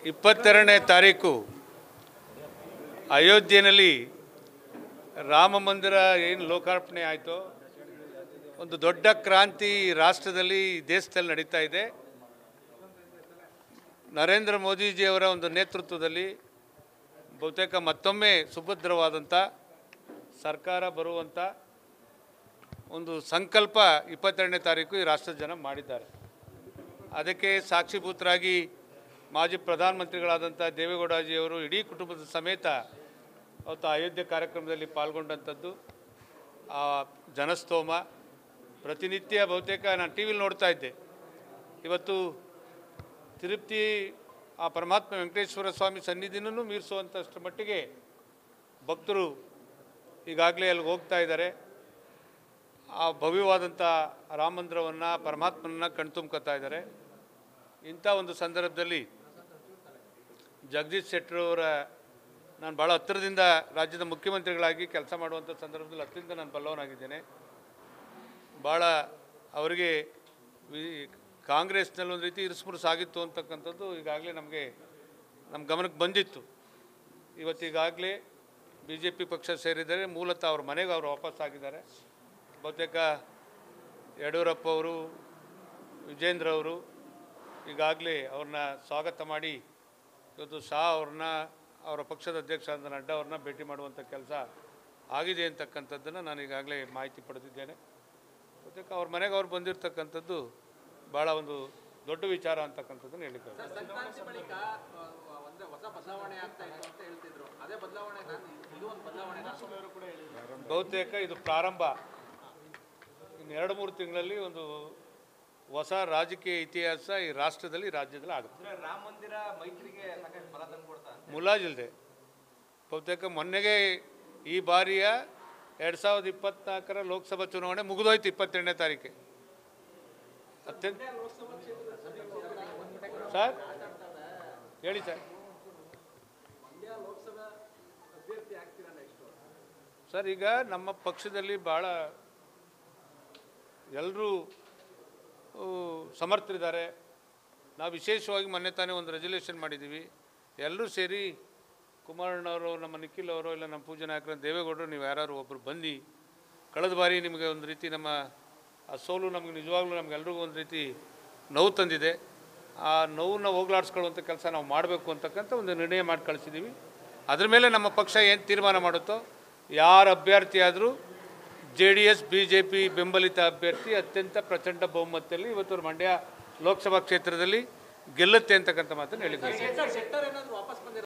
ಇಪ್ಪತ್ತೆರಡನೇ ತಾರೀಕು ಅಯೋಧ್ಯೆಯಲ್ಲಿ ರಾಮ ಮಂದಿರ ಏನು ಲೋಕಾರ್ಪಣೆ ಆಯಿತು ಒಂದು ದೊಡ್ಡ ಕ್ರಾಂತಿ ಈ ರಾಷ್ಟ್ರದಲ್ಲಿ ಈ ದೇಶದಲ್ಲಿ ನಡೀತಾ ಇದೆ ನರೇಂದ್ರ ಮೋದಿಜಿಯವರ ಒಂದು ನೇತೃತ್ವದಲ್ಲಿ ಬಹುತೇಕ ಮತ್ತೊಮ್ಮೆ ಸುಭದ್ರವಾದಂಥ ಸರ್ಕಾರ ಬರುವಂಥ ಒಂದು ಸಂಕಲ್ಪ ಇಪ್ಪತ್ತೆರಡನೇ ತಾರೀಕು ಈ ರಾಷ್ಟ್ರದ ಜನ ಮಾಡಿದ್ದಾರೆ ಅದಕ್ಕೆ ಸಾಕ್ಷಿಭೂತರಾಗಿ ಮಾಜಿ ಪ್ರಧಾನಮಂತ್ರಿಗಳಾದಂಥ ದೇವೇಗೌಡಜಿಯವರು ಇಡೀ ಕುಟುಂಬದ ಸಮೇತ ಅವತ್ತು ಅಯೋಧ್ಯೆ ಕಾರ್ಯಕ್ರಮದಲ್ಲಿ ಪಾಲ್ಗೊಂಡಂಥದ್ದು ಆ ಜನಸ್ತೋಮ ಪ್ರತಿನಿತ್ಯ ಬಹುತೇಕ ನಾನು ಟಿ ವಿಲಿ ನೋಡ್ತಾ ಇದ್ದೆ ಇವತ್ತು ತಿರುಪತಿ ಆ ಪರಮಾತ್ಮ ವೆಂಕಟೇಶ್ವರ ಸ್ವಾಮಿ ಸನ್ನಿಧಿನೂ ಮೀರಿಸುವಂಥಷ್ಟರ ಮಟ್ಟಿಗೆ ಭಕ್ತರು ಈಗಾಗಲೇ ಅಲ್ಲಿಗೆ ಹೋಗ್ತಾ ಇದ್ದಾರೆ ಆ ಭವ್ಯವಾದಂಥ ರಾಮ ಮಂದಿರವನ್ನು ಪರಮಾತ್ಮನನ್ನು ಕಣ್ತುಂಬ್ಕೊತಾ ಇದ್ದಾರೆ ಇಂಥ ಒಂದು ಸಂದರ್ಭದಲ್ಲಿ ಜಗದೀಶ್ ಶೆಟ್ಟರ್ ಅವರ ನಾನು ಭಾಳ ಹತ್ತಿರದಿಂದ ರಾಜ್ಯದ ಮುಖ್ಯಮಂತ್ರಿಗಳಾಗಿ ಕೆಲಸ ಮಾಡುವಂಥ ಸಂದರ್ಭದಲ್ಲಿ ಹತ್ತಿರದಿಂದ ನಾನು ಬಲ್ಲವನಾಗಿದ್ದೇನೆ ಭಾಳ ಅವರಿಗೆ ವಿ- ಕಾಂಗ್ರೆಸ್ನಲ್ಲಿ ಒಂದು ರೀತಿ ಇರಿಸ್ಮುರುಸು ಆಗಿತ್ತು ಅಂತಕ್ಕಂಥದ್ದು ಈಗಾಗಲೇ ನಮಗೆ ನಮ್ಮ ಗಮನಕ್ಕೆ ಬಂದಿತ್ತು ಇವತ್ತೀಗಾಗಲೇ ಬಿ ಜೆ ಪಿ ಪಕ್ಷ ಸೇರಿದರೆ ಮೂಲತಃ ಅವ್ರ ಮನೆಗೆ ಅವರು ವಾಪಸ್ ಆಗಿದ್ದಾರೆ ಬಹುತೇಕ ಯಡಿಯೂರಪ್ಪ ಅವರು ವಿಜೇಂದ್ರ ಅವರು ಈಗಾಗಲೇ ಅವ್ರನ್ನ ಸ್ವಾಗತ ಮಾಡಿ ಇವತ್ತು ಶಾ ಅವ್ರನ್ನ ಅವರ ಪಕ್ಷದ ಅಧ್ಯಕ್ಷರಾದ ನಡ್ಡಾ ಅವ್ರನ್ನ ಭೇಟಿ ಮಾಡುವಂಥ ಕೆಲಸ ಆಗಿದೆ ಅಂತಕ್ಕಂಥದ್ದನ್ನು ನಾನು ಈಗಾಗಲೇ ಮಾಹಿತಿ ಪಡೆದಿದ್ದೇನೆ ಬಹುತೇಕ ಅವ್ರ ಮನೆಗೆ ಅವ್ರು ಬಂದಿರತಕ್ಕಂಥದ್ದು ಭಾಳ ಒಂದು ದೊಡ್ಡ ವಿಚಾರ ಅಂತಕ್ಕಂಥದ್ದನ್ನು ಹೇಳಿದ್ದಾರೆ ಸಂಕ್ರಾಂತಿ ಬಳಿಕ ಆ, ಅಂದ್ರೆ ಹೊಸ ಬದಲಾವಣೆ ಆಗ್ತಾ ಇತ್ತು ಅಂತ ಹೇಳ್ತಿದ್ರು ಅದೇ ಬದಲಾವಣೆ ಇದು ಒಂದು ಬದಲಾವಣೆ ಬಹುತೇಕ ಇದು ಪ್ರಾರಂಭ ಇನ್ನು ಎರಡು ಮೂರು ತಿಂಗಳಲ್ಲಿ ಒಂದು ಹೊಸ ರಾಜಕೀಯ ಇತಿಹಾಸ ಈ ರಾಷ್ಟ್ರದಲ್ಲಿ ರಾಜ್ಯದಲ್ಲಿ ಆಗುತ್ತೆ ರಾಮ ಮಂದಿರ ಮೈತ್ರಿಗೆ ಸಾಕಷ್ಟು ಫಲ ತಂದ್ಕೊಡ್ತಾ ಮುಲಾಜಿಲ್ದೆ ಬಹುತೇಕ ಮೊನ್ನೆಗೆ ಈ ಬಾರಿಯ ಎರಡು ಸಾವಿರದ ಇಪ್ಪತ್ನಾಲ್ಕರ ಲೋಕಸಭಾ ಚುನಾವಣೆ ಮುಗಿದೋಯ್ತು ಇಪ್ಪತ್ತೆರಡನೇ ತಾರೀಕೆ ಅತ್ಯಂತ ಸರ್ ಹೇಳಿ ಸರ್ ಸರ್ ಈಗ ನಮ್ಮ ಪಕ್ಷದಲ್ಲಿ ಭಾಳ ಎಲ್ಲರೂ ಸಮರ್ಥರಿದ್ದಾರೆ ನಾವು ವಿಶೇಷವಾಗಿ ಮೊನ್ನೆ ತಾನೇ ಒಂದು ರೆಸಲ್ಯೂಷನ್ ಮಾಡಿದ್ದೀವಿ ಎಲ್ಲರೂ ಸೇರಿ ಕುಮಾರಣ್ಣವರು ನಮ್ಮ ನಿಖಿಲ್ ಅವರು ಇಲ್ಲ ನಮ್ಮ ಪೂಜೆ ನಾಯಕರು ದೇವೇಗೌಡರು ನೀವು ಯಾರು ಒಬ್ಬರು ಬಂದು ಕಳೆದ ಬಾರಿ ನಿಮಗೆ ಒಂದು ರೀತಿ ನಮ್ಮ ಆ ಸೋಲು ನಮಗೆ ನಿಜವಾಗ್ಲೂ ನಮಗೆಲ್ರಿಗೂ ಒಂದು ರೀತಿ ನೋವು ತಂದಿದೆ ಆ ನೋವನ್ನ ಹೋಗ್ಲಾಡಿಸ್ಕೊಳ್ಳುವಂಥ ಕೆಲಸ ನಾವು ಮಾಡಬೇಕು ಅಂತಕ್ಕಂಥ ಒಂದು ನಿರ್ಣಯ ಮಾಡಿ ಕಳಿಸಿದ್ದೀವಿ ಅದ್ರ ಮೇಲೆ ನಮ್ಮ ಪಕ್ಷ ಏನು ತೀರ್ಮಾನ ಮಾಡುತ್ತೋ ಯಾರು ಅಭ್ಯರ್ಥಿ ಆದರೂ J D S B J P ಬೆಂಬಲಿತ ಅಭ್ಯರ್ಥಿ ಅತ್ಯಂತ ಪ್ರಚಂಡ ಬಹುಮತದಲ್ಲಿ ಇವತ್ತು ಮಂಡ್ಯ ಲೋಕಸಭಾ ಕ್ಷೇತ್ರದಲ್ಲಿ ಗೆಲ್ಲುತ್ತೆ ಅಂತಕ್ಕಂಥ ಮಾತನ್ನು ಹೇಳಿದ್ದಾರೆ ಶೆಟ್ಟರ್ ಏನಾದ್ರು ವಾಪಸ್ ಬಂದಿರೋ